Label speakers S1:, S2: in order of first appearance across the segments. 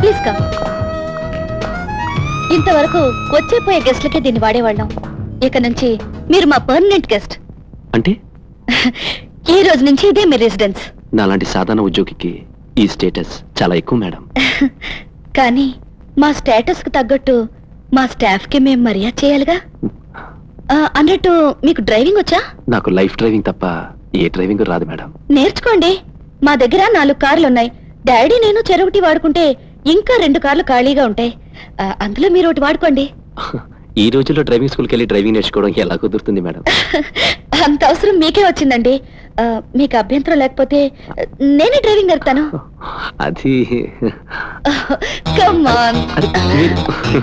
S1: Please come ఇంతవరకు వచ్చేపోయే గెస్ట్లకే దీన్ని వాడేవాళ్ళం ఇక నుంచి మీరు మా పర్మనెంట్ గెస్ట్
S2: అంటే
S1: ఈ రోజు నుంచి ఇదే మీ రెసిడెన్స్
S2: నాలాంటి సాధారణ ఉద్యోగికి ఈ స్టేటస్ చాలా ఎక్కువ మేడం
S1: కానీ మా స్టేటస్ కు తగ్గట్టు మా స్టాఫ్ కి మేము మర్యాద చేయాలిగా ఆ, అన్నట్టు మీకు డ్రైవింగ్ వచ్చా
S2: నాకు లైఫ్ డ్రైవింగ్ తప్ప ఏ డ్రైవింగ్ రాదు మేడం
S1: నేర్చుకోండి మా దగ్గర నాలుగు కార్లు ఉన్నాయి డాడీ నేను చెరొకటి వాడుకుంటే ఇంకా రెండు కార్లు ఖాళీగా ఉంటాయి ఆ, అందులో మీరు ఒకటి వాడుకోండి
S2: ఈ రోజుల్లో డ్రైవింగ్ స్కూల్కి వెళ్ళి డ్రైవింగ్ నేర్చుకోవడం ఎలా కుదురుతుంది మేడం
S1: అంత అవసరం మీకే వచ్చిందండి ఆ, మీకు అభ్యంతరం లేకపోతే ఆ, నేనే డ్రైవింగ్ నేర్పుతాను
S2: అది
S1: కమ్ ఆన్
S2: అది మీరు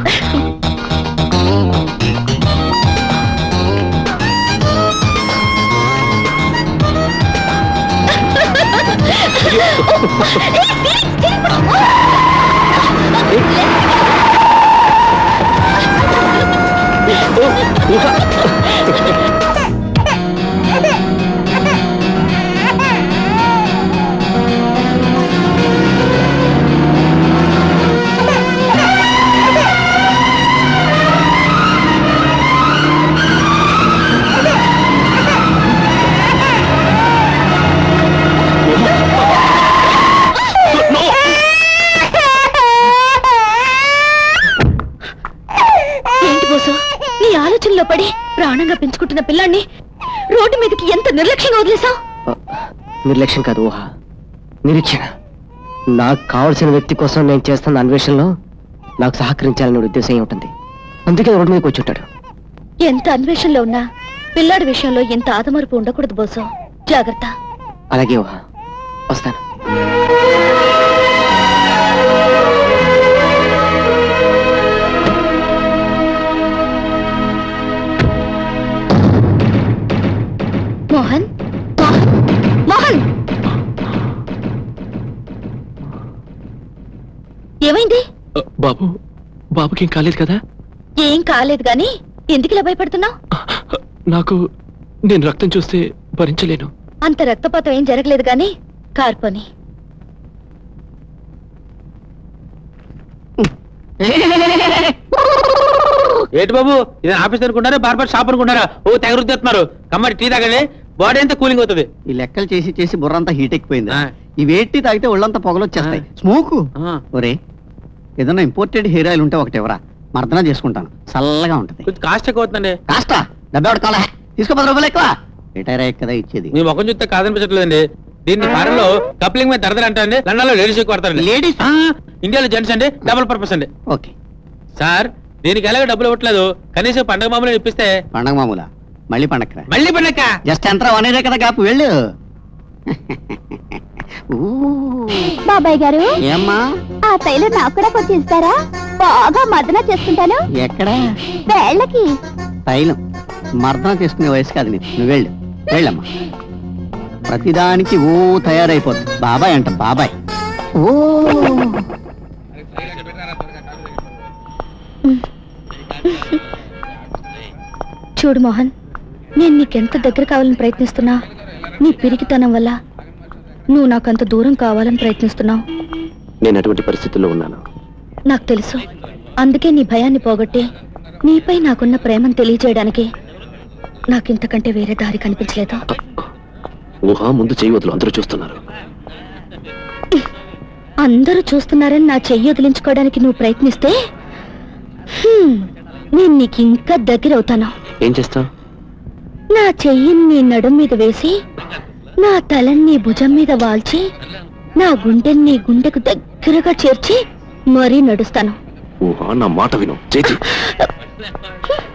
S1: ఏంటి బోసు నీ ఆలోచనలో పడి ప్రాణంగా పెంచుకుంటున్న పిల్లాన్ని రోడ్డు మీదకి ఎంత నిర్లక్ష్యంగా వదిలేసావు
S3: నిర్లక్ష్యం కాదు ఊహ నిరీక్షణ నాకు కావలసిన వ్యక్తి కోసం నేను చేస్తున్న అన్వేషణలో నాకు సహకరించాలనే ఉద్దేశం ఏమి ఉంటుంది అందుకే రోడ్డు మీద కూర్చుంటాడు
S1: ఎంత అన్వేషణలో ఉన్నా పిల్లాడి విషయంలో ఎంత ఆదమరుపు ఉండకూడదు బోసు జాగ్రత్త
S3: అలాగే ఊహ వస్తాను
S1: మోహన్ మోహన్ మోహన్ ఏమైంది
S2: బాబు బాబుకి ఏం కాలేదు కదా
S1: ఏం కాలేదు గాని ఎందుకు ఇలా భయపడుతున్నావు
S2: నాకు నేను రక్తం చూస్తే భరించలేను
S1: అంత రక్తపాతం ఏం జరగలేదు గాని కార్పని
S4: ఏంటి బాబు ఇది ఆఫీస్ అనుకుంటారా బార్బర్ షాప్ అనుకుంటారా ఓ తెగ రుద్దేస్తున్నారు కమ్మడి టీ తాగండి బాడీ అంతా కూలింగ్ అవుతుంది
S5: ఈ లెక్కలు చేసి చేసి బుర్రంతా హీట్ ఎక్కిపోయింది
S4: ఆ.
S5: ఈ వేట్టి తాగితే ఒళ్ళంతా పొగలొచ్చేస్తాయి స్మోకు
S4: ఆ,
S5: ఒరే ఏదన్నా ఇంపోర్టెడ్ హెయిర్ ఆయిల్ ఉంటే ఒకటి ఎవరా మర్దన చేసుకుంటాను చల్లగా ఉంటది
S4: కొంచెం కాస్ట్ ఎక్కువ అవుతుందండి
S5: కాస్త డబ్బే కాలే తీసుకో పది రూపాయలు ఎక్కువ రిటైర్ అయ్యాక కదా ఇచ్చేది
S4: మీ ముఖం చూస్తే కాదనిపించట్లేదండి దీన్ని ఫారెన్ లో కప్లింగ్ మీద దరదలు అంటారండి లండన్ లో లేడీస్ ఎక్కువ వాడతారండి
S5: లేడీస్
S4: ఆ, ఇండియాలో జెంట్స్ అండి డబుల్ పర్పస్ అండి
S5: ఓకే
S4: సార్ దీనికి ఎలాగో డబ్బులు ఇవ్వట్లేదు కనీసం పండగ మామూలు ఇప్పిస్తే
S5: పండగ మామూలా మళ్ళీ పండగ
S4: మళ్ళీ పండగ
S5: జస్ట్ ఎంత వన్ ఇయర్ కదా గ్యాప్ వెళ్ళు ఊ,
S1: బాబాయ్ గారు
S5: ఏమ్మా
S1: ఆ తైలు నాకు కూడా కొంచెం ఇస్తారా బాగా మదన చేసుకుంటాను
S5: ఎక్కడ
S1: వేళ్ళకి
S5: తైలం మర్దన చేసుకునే వయసు కాదు నీకు నువ్వు వెళ్ళు వెళ్ళమ్మా ప్రతిదానికి ఓ తయారైపోద్ది బాబాయ్ అంట బాబాయ్ ఓ
S1: చూడు మోహన్ నేను నీకెంత దగ్గర కావాలని ప్రయత్నిస్తున్నా నీ పిరికితనం వల్ల నువ్వు నాకంత దూరం కావాలని ప్రయత్నిస్తున్నావు
S2: నేను అటువంటి పరిస్థితుల్లో ఉన్నాను
S1: నాకు తెలుసు అందుకే నీ భయాన్ని పోగొట్టి నీపై నాకున్న ప్రేమను తెలియజేయడానికి నాకింతకంటే వేరే దారి కనిపించలేదు
S2: ఊహ ముందు చేయి వదులు అందరూ చూస్తున్నారు
S1: అందరూ చూస్తున్నారని నా చెయ్యి వదిలించుకోవడానికి నువ్వు ప్రయత్నిస్తే హ్మ్, నేను నీకు ఇంకా దగ్గర అవుతాను
S2: ఏం చేస్తావు
S1: నా చెయ్యిని నీ నడుం మీద వేసి నా తలని నీ భుజం మీద వాల్చి నా గుండెని నీ గుండెకు దగ్గరగా చేర్చి మరీ నడుస్తాను
S2: ఊహ నా మాట విను చేతి